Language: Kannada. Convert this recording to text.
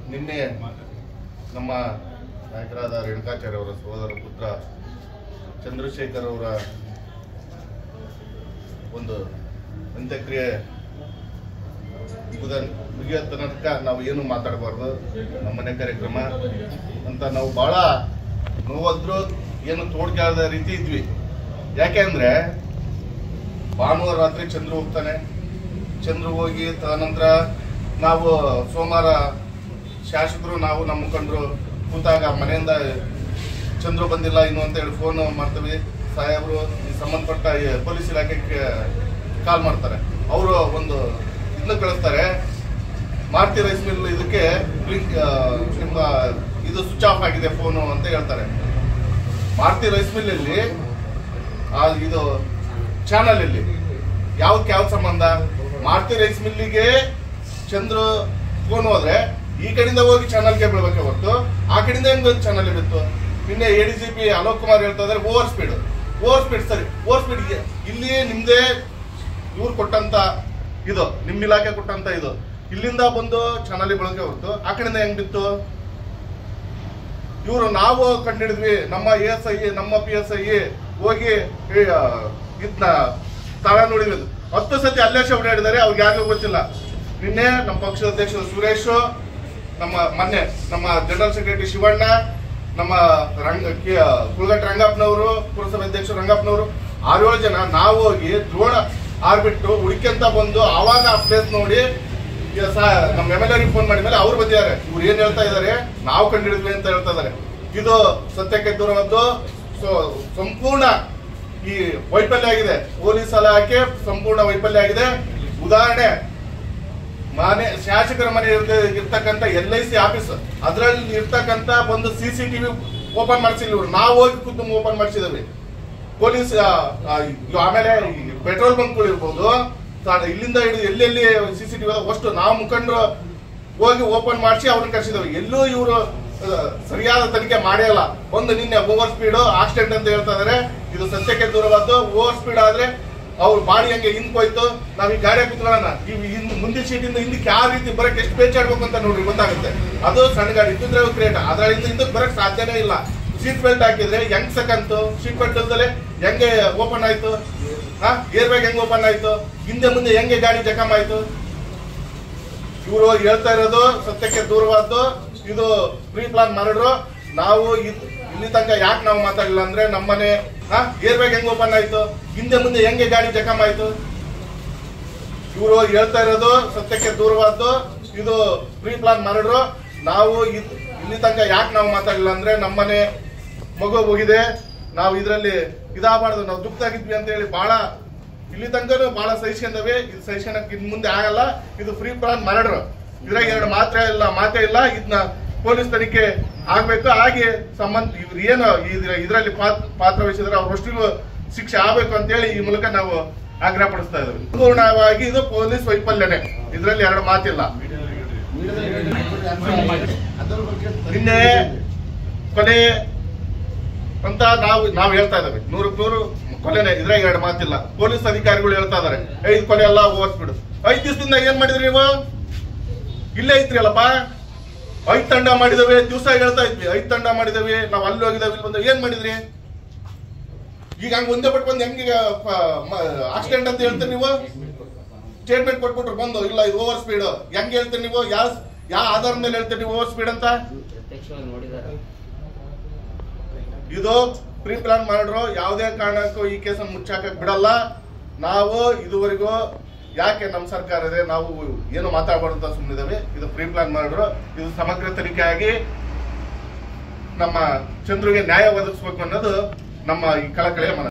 ನಿನ್ನೆ ನಮ್ಮ ನಾಯಕರಾದ ರೇಣುಕಾಚಾರ್ಯ ಅವರ ಸಹೋದರ ಪುತ್ರ ಚಂದ್ರಶೇಖರ್ ಅವರ ಒಂದು ಅಂತ್ಯಕ್ರಿಯೆ ಮುಗಿದ ಮುಗಿಯೋ ತನಕ ನಾವು ಏನು ಮಾತಾಡಬಾರ್ದು ನಮ್ಮನೆ ಕಾರ್ಯಕ್ರಮ ಅಂತ ನಾವು ಬಹಳ ನೋವಾದ್ರು ಏನು ತೋಡ್ಕಾದ ರೀತಿ ಇದ್ವಿ ಯಾಕೆ ಭಾನುವಾರ ರಾತ್ರಿ ಚಂದ್ರ ಹೋಗ್ತಾನೆ ಚಂದ್ರ ಹೋಗಿ ತದನಂತರ ನಾವು ಸೋಮವಾರ ಶಾಸಕರು ನಾವು ನಮ್ಮ ಮುಖಂಡರು ಕೂತಾಗ ಮನೆಯಿಂದ ಚಂದ್ರು ಬಂದಿಲ್ಲ ಇನ್ನು ಅಂತ ಹೇಳಿ ಫೋನ್ ಮಾಡ್ತೀವಿ ಸಾಹೇಬರು ಈ ಸಂಬಂಧಪಟ್ಟ ಈ ಪೊಲೀಸ್ ಇಲಾಖೆಗೆ ಕಾಲ್ ಮಾಡ್ತಾರೆ ಅವರು ಒಂದು ಇದನ್ನ ಕಳಿಸ್ತಾರೆ ಮಾರುತಿ ರೈಸ್ ಮಿಲ್ ಇದಕ್ಕೆ ಬ್ಲಿಂಕ್ ಆ, ನಿಮ್ಮ ಇದು ಸ್ವಿಚ್ ಆಫ್ ಆಗಿದೆ ಫೋನು ಅಂತ ಹೇಳ್ತಾರೆ ಮಾರುತಿ ರೈಸ್ ಮಿಲ್ ಅಲ್ಲಿ ಆ ಇದು ಚಾನಲ್ ಇಲ್ಲಿ ಯಾವ್ದಕ್ಕೆ ಯಾವ ಸಂಬಂಧ ಮಾರುತಿ ರೈಸ್ ಮಿಲ್ಲಿಗೆ ಚಂದ್ರ ಫೋನ್ ಹೋದ್ರೆ ಈ ಕಡೆಯಿಂದ ಹೋಗಿ ಚಾನಲ್ಗೆ ಬೀಳ್ಬೇಕೆ ಹೊರತು ಆ ಕಡೆಯಿಂದ ಹೆಂಗ್ ಚಾನಲ್ ಬಿತ್ತು ನಿನ್ನೆ A D G P Alok Kumar ಹೇಳ್ತಾ ಇದಾರೆ ಓವರ್ ಸ್ಪೀಡ್ ಓವರ್ ಸ್ಪೀಡ್ ಸರಿ ಓವರ್ ಸ್ಪೀಡ್ ಇಲ್ಲಿ ನಿಮ್ದೇ ಇವ್ರು ಕೊಟ್ಟಂತ ಇದು ನಿಮ್ ಇಲಾಖೆ ಕೊಟ್ಟಂತ ಇದು ಇಲ್ಲಿಂದ ಬಂದು ಚಾನಲ್ ಬಳಕೆ ಹೊರತು ಆ ಕಡೆಯಿಂದ ಹೆಂಗ್ ಬಿತ್ತು ಇವರು ನಾವು ಕಂಡಿಡಿದ್ವಿ ನಮ್ಮ ಎ ಎಸ್ ಐ ನಮ್ಮ ಪಿ ಎಸ್ ಐ ಹೋಗಿ ಇದನ್ನ ಸ್ಥಳ ನೋಡಿದ್ವಿ ಹತ್ತು ಸತಿ ಅಲ್ಲೇ ಓಡಾಡಿದ್ದಾರೆ ಅವ್ರಿಗೆ ಯಾರಿಗೂ ಗೊತ್ತಿಲ್ಲ ನಿನ್ನೆ ನಮ್ಮ ಪಕ್ಷದ ಅಧ್ಯಕ್ಷರು ಸುರೇಶ್ ನಮ್ಮ ಮೊನ್ನೆ ನಮ್ಮ ಜನರಲ್ ಸೆಕ್ರೆಟರಿ ಶಿವಣ್ಣ ನಮ್ಮ ರಂಗ ಕೆ- ಕುಲಗಟ್ಟ ರಂಗಪ್ಪನವರು ಪುರಸಭೆ ಅಧ್ಯಕ್ಷರು ರಂಗಪ್ಪನವರು ಆರೇಳು ಜನ ನಾವು ಹೋಗಿ ದ್ರೋಣ ಆರ್ಬಿಟ್ಟು ಹುಡುಕ್ಯಂತ ಬಂದು ಆವಾಗ ಆ ಪ್ಲೇಸ್ ನೋಡಿ ಈಗ ಸ- ನಮ್ಮ ಎಮ್ ಎಲ್ ಎ ಫೋನ್ ಮಾಡಿದ್ಮೇಲೆ ಅವ್ರು ಬಂದಿದ್ದಾರೆ ಇವ್ರು ಏನ್ ಹೇಳ್ತಾ ಇದಾರೆ ನಾವು ಕಂಡಿಡಿದ್ವಿ ಅಂತ ಹೇಳ್ತಾ ಇದಾರೆ ಇದು ಸತ್ಯಕ್ಕೆ ದೂರವಾದ್ದು ಸೊ ಸಂಪೂರ್ಣ ಈ ವೈಫಲ್ಯ ಆಗಿದೆ ಪೊಲೀಸ್ ಇಲಾಖೆ ಸಂಪೂರ್ಣ ವೈಫಲ್ಯ ಆಗಿದೆ ಉದಾಹರಣೆ ಮನೆ ಶಾಸಕರ ಮನೆ ಇರ್ತ- ಇರ್ತಕ್ಕಂತ ಎಲ್ ಐ ಸಿ ಆಫೀಸ್ ಅದ್ರಲ್ಲಿ ಇರ್ತಕ್ಕಂತ ಒಂದು ಸಿ ಸಿ ಟಿವಿ ಓಪನ್ ಮಾಡಿಸಿಲ್ಲ ಇವ್ರು ನಾವು ಹೋಗಿ ಖುದ್ದು ಓಪನ್ ಮಾಡಿಸಿದ್ವಿ ಪೊಲೀಸ್ ಆ, ಆ, ಇವ್ ಆಮೇಲೆ ಪೆಟ್ರೋಲ್ ಬಂಕ್ಗಳು ಇರ್ಬೋದು ತಾ- ಇಲ್ಲಿಂದ ಹಿಡಿದು ಎಲ್ಲೆಲ್ಲಿ ಸಿ ಸಿ ಟಿವಿ ಅಷ್ಟು ನಾವು ಮುಖಂಡರು ಹೋಗಿ ಓಪನ್ ಮಾಡಿಸಿ ಅವ್ರನ್ನ ಕರ್ಸಿದವಿ ಎಲ್ಲೂ ಇವರು ಸರಿಯಾದ ತನಿಖೆ ಮಾಡೇ ಇಲ್ಲ ಒಂದು ನಿನ್ನೆ ಓವರ್ ಸ್ಪೀಡ್ ಆಕ್ಸಿಡೆಂಟ್ ಅಂತ ಹೇಳ್ತಾ ಇದಾರೆ ಇದು ಸತ್ಯಕ್ಕೆ ದೂರವಾದ್ದು ಓವರ್ ಸ್ಪೀಡ್ ಆದ್ರೆ ಅವ್ರ ಬಾಡಿ ಹಂಗೆ ಹಿಂದ್ಕೋಯ್ತು ನಾವ್ ಈ ಗಾಡಿ ಕುತ್ಕೊಳ್ಳೋಣ ಈ ಹಿಂದ್ ಮುಂದಿನ ಸೀಟಿಂದ ಹಿಂದಕ್ಕೆ ಯಾವ ರೀತಿ ಬರಕ್ ಎಷ್ಟು ಪೇಚಾಡ್ಬೇಕು ಅಂತ ನೋಡ್ರಿ ಗೊತ್ತಾಗುತ್ತೆ ಅದು ಸಣ್ಣ ಗಾಡಿ ಇದ್ದಿದ್ರೆ ಕ್ರಿಯೇಟ್ ಅದರಿಂದ ಹಿಂದಕ್ಕೆ ಬರಕ್ ಸಾಧ್ಯನೇ ಇಲ್ಲ ಸೀಟ್ ಬೆಲ್ಟ್ ಹಾಕಿದ್ರೆ ಹೆಂಗ್ ಸಕಂತು ಸೀಟ್ ಬೆಲ್ಟ್ ಇಲ್ದಲೆ ಹೆಂಗೆ ಓಪನ್ ಆಯ್ತು ಹಾ ಏರ್ ಬ್ಯಾಗ್ ಹೆಂಗ್ ಓಪನ್ ಆಯ್ತು ಹಿಂದೆ ಮುಂದೆ ಹೆಂಗೆ ಗಾಡಿ ಜಖಮ್ ಆಯ್ತು ಇವರು ಹೇಳ್ತಾ ಇರೋದು ಸತ್ಯಕ್ಕೆ ದೂರವಾದ್ದು ಇದು ಪ್ರೀ ಪ್ಲಾನ್ ಮಾಡಿದ್ರು ನಾವು ಇದ್- ಇಲ್ಲಿ ತನಕ ಯಾಕೆ ನಾವು ಮಾತಾಡಿಲ್ಲ ಅಂದ್ರೆ ನಮ್ಮನೆ ಹಾ ಏರ್ ಬ್ಯಾಗ್ ಹೆಂಗ್ ಓಪನ್ ಆಯ್ತು ಹಿಂದೆ ಮುಂದೆ ಹೆಂಗೆ ಗಾಡಿ ಜಖಮ್ ಆಯ್ತು ಇವರು ಹೇಳ್ತಾ ಇರೋದು ಸತ್ಯಕ್ಕೆ ದೂರವಾದ್ದು ಇದು ಪ್ರೀ ಪ್ಲಾನ್ ಮಾಡಿದ್ರು ನಾವು ಇದ್- ಇಲ್ಲಿ ತನಕ ಯಾಕೆ ನಾವು ಮಾತಾಡಿಲ್ಲ ಅಂದ್ರೆ ನಮ್ಮನೆ ಮಗು ಹೋಗಿದೆ ನಾವು ಇದರಲ್ಲಿ ಇದಾಗಬಾರ್ದು ನಾವು ದುಃಖದಾಗಿದ್ವಿ ಅಂತ ಹೇಳಿ ಬಹಳ ಇಲ್ಲಿ ತನಕನೂ ಬಹಳ ಸಹಿಸ್ಕೊಂಡವೆ ಇದು ಸಹಿಸ್ಕೊಳಕ್ ಇನ್ ಮುಂದೆ ಆಗಲ್ಲ ಇದು ಫ್ರೀ ಪ್ಲಾನ್ ಮಾಡಿದ್ರು ಇದ್ರಾಗ ಎರಡು ಮಾತ್ರ ಇಲ್ಲ ಮಾತೇ ಇಲ್ಲ ಇದನ್ನ ಪೊಲೀಸ್ ತನಿಖೆ ಆಗ್ಬೇಕು ಹಾಗೆ ಸಂಬಂಧ ಇವ್ರು ಏನು ಇದ್ರ- ಇದ್ರಲ್ಲಿ ಪಾತ್- ಪಾತ್ರ ವಹಿಸಿದ್ರೆ ಅವ್ರಷ್ಟಿಗೂ ಶಿಕ್ಷೆ ಆಗ್ಬೇಕು ಅಂತೇಳಿ ಈ ಮೂಲಕ ನಾವು ಆಗ್ರಹ ಪಡಿಸ್ತಾ ಇದ್ದೀವಿ ಸಂಪೂರ್ಣವಾಗಿ ಇದು ಪೊಲೀಸ್ ವೈಫಲ್ಯನೇ ಇದರಲ್ಲಿ ಎರಡು ಮಾತಿಲ್ಲ ನಿನ್ನೆ ಕೊನೆ ಅಂತ ನಾವು ನಾವು ಹೇಳ್ತಾ ಇದ್ದೇವೆ ನೂರಕ್ಕೆ ನೂರು ಕೊಲೆನೆ ಇದ್ರಾಗ ಎರಡು ಮಾತಿಲ್ಲ ಪೊಲೀಸ್ ಅಧಿಕಾರಿಗಳು ಹೇಳ್ತಾ ಇದಾರೆ ಐದು ಕೊಲೆ ಎಲ್ಲ ಓದಿಸ್ಬಿಡು ಐದು ದಿವಸದಿಂದ ಏನ್ ಮಾಡಿದ್ರಿ ನೀವು ಇಲ್ಲೇ ಐತ್ರಿ ಅಲ್ಲಪ್ಪ ಐದ್ ತಂಡ ಮಾಡಿದವೆ ದಿವಸ ಹೇಳ್ತಾ ಇದ್ವಿ ಐದ್ ತಂಡ ಮಾಡಿದವೆ ನಾವ್ ಅಲ್ಲಿ ಹೋಗಿದಾವೆ ಇಲ್ಲಿ ಬಂದ ಏನ್ ಮಾಡಿದ್ರಿ ಈಗ ಹಂಗ ಒಂದೇ ಪಟ್ಟು ಬಂದು ಹೆಂಗೆ ಆಕ್ಸಿಡೆಂಟ್ ಅಂತ ಹೇಳ್ತೀರಿ ನೀವು ಸ್ಟೇಟ್ಮೆಂಟ್ ಕೊಟ್ಬಿಟ್ರು ಬಂದು ಇಲ್ಲ ಇದು ಓವರ್ ಸ್ಪೀಡ್ ಹೆಂಗ್ ಹೇಳ್ತೀರಿ ನೀವು ಯಾವ ಯಾವ ಆಧಾರದ ಮೇಲೆ ಹೇಳ್ತೀರಿ ನೀವು ಓವರ್ ಸ್ಪೀಡ್ ಅಂತ ಪ್ರತ್ಯಕ್ಷವಾಗಿ ನೋಡಿದಾರೆ ಇದು ಪ್ರೀ ಪ್ಲಾನ್ ಮಾಡ್ರು ಯಾವುದೇ ಕಾರಣಕ್ಕೂ ಈ ಕೇಸನ್ನು ಮುಚ್ಚಾಕಕ್ ಬಿಡಲ್ಲ ನಾವು ಇದುವರೆಗೂ ಯಾಕೆ ನಮ್ಮ ಸರ್ಕಾರ ಇದೆ ನಾವು ಏನು ಮಾತಾಡಬಾರ್ದು ಅಂತ ಸುಮ್ಮನಿದ್ದೇವೆ ಇದು ಪ್ರೀ ಪ್ಲಾನ್ ಮಾಡ್ರು ಇದು ಸಮಗ್ರ ತನಿಖೆ ಆಗಿ ನಮ್ಮ ಚಂದ್ರುಗೆ ನ್ಯಾಯ ಒದಗಿಸ್ಬೇಕು ಅನ್ನೋದು ನಮ್ಮ ಈ ಕಳಕಳಿಯ ಮನವಿ